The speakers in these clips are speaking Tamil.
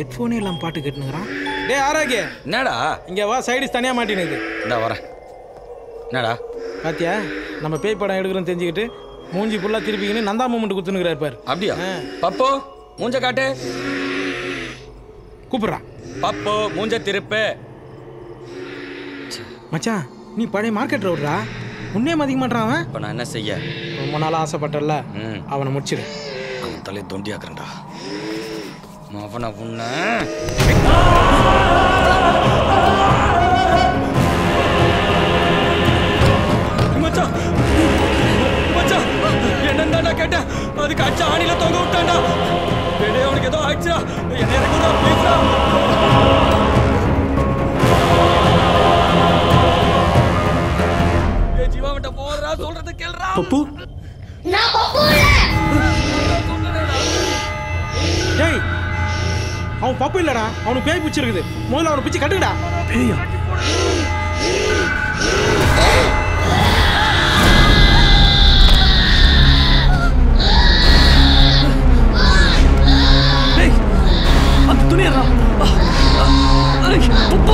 ஹெட்ஃபோனே இல்லாம பாட்டு கேட்டுனுக்குறான் டேய் ஆரோக்கிய என்னடா இங்க வா சைடிஸ் தனியா மாட்டினுது இந்தா வரேன் என்னடா பாத்தியா நம்ம பேய் படம் எடுக்கிறோம் தெரிஞ்சுக்கிட்டு மூஞ்சி ஃபுல்லா திருப்பிக்கின்னு நந்தா மூமெண்ட் குத்துனுக்குறாரு பாரு அப்படியா பப்போ மூஞ்ச காட்டு கூப்பிடுறா பப்போ மூஞ்ச திருப்பு மச்சான் நீ பழைய மார்க்கெட் ரோடுறா உன்னே மதிக்க மாட்டான் அவன் இப்போ நான் என்ன செய்ய ரொம்ப நாளா ஆசைப்பட்டல ம் அவனை முடிச்சிடு அவன் தலையை தொண்டியாக்குறேன்டா அவனை உன்ன மச்சான் மச்சான் என்னன்னு கேட்டேன் அதுக்கு அச்சா ஆணில தொங்க விட்டான்டா டேய் அவனுக்கு ஏதோ ஆயிடுச்சா என்ன இறங்குதா ப்ளீஸ்டா ஏ ஜீவா விட்ட போறா சொல்றது கேளுடா பப்பு டேய் அவன் பப்பு இல்லடா அவனுக்கு பேய் பிடிச்சிருக்குது முதல்ல அவனை பிச்சு கட்டுக்கடா பேயா டேய், அந்த துணியரா உப்பு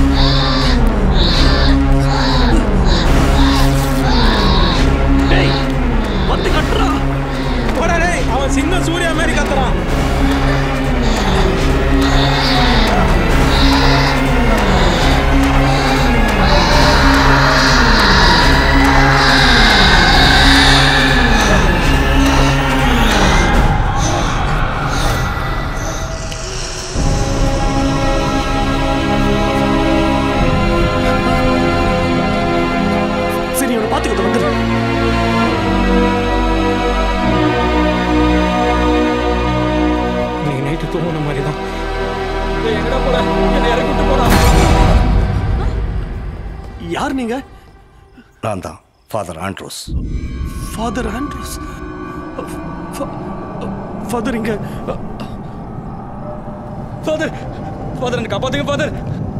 டேய் வந்து கட்டுறா போடா டேய் அவன் சின்ன சூர்யா மாதிரி கத்துறான் சரி அவனை பார்த்துக்கிட்டு வந்துடு இன்னைக்கு நைட்டு தூங்கின மாதிரி தான் டேய் எங்கடா போற என்ன இறக்கி விட்டு போடா யார் நீங்க நான் தான் father Andrews father Andrews father இங்க ஃபாதர் ஃபாதர் என்ன காப்பாத்துங்க ஃபாதர்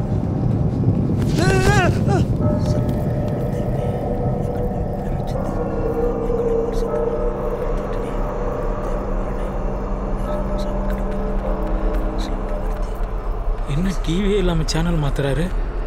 என்ன டிவியே இல்லாம சேனல் மாத்துறாரு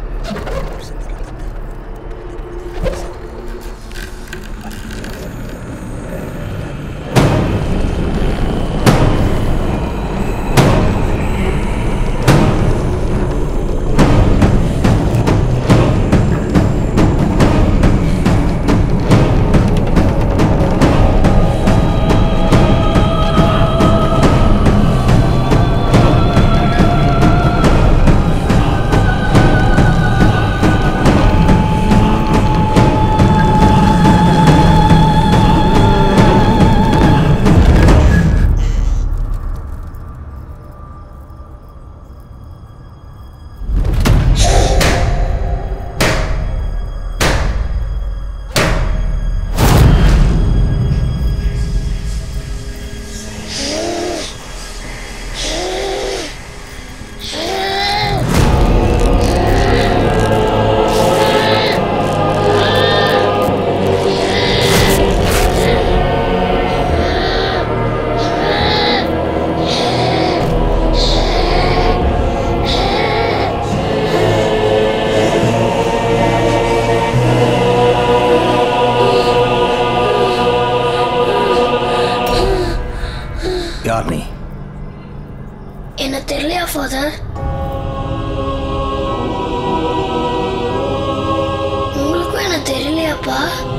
யார் நீ என்ன தெரியலையா ஃபாதர் உங்களுக்கும் என்ன தெரியலையாப்பா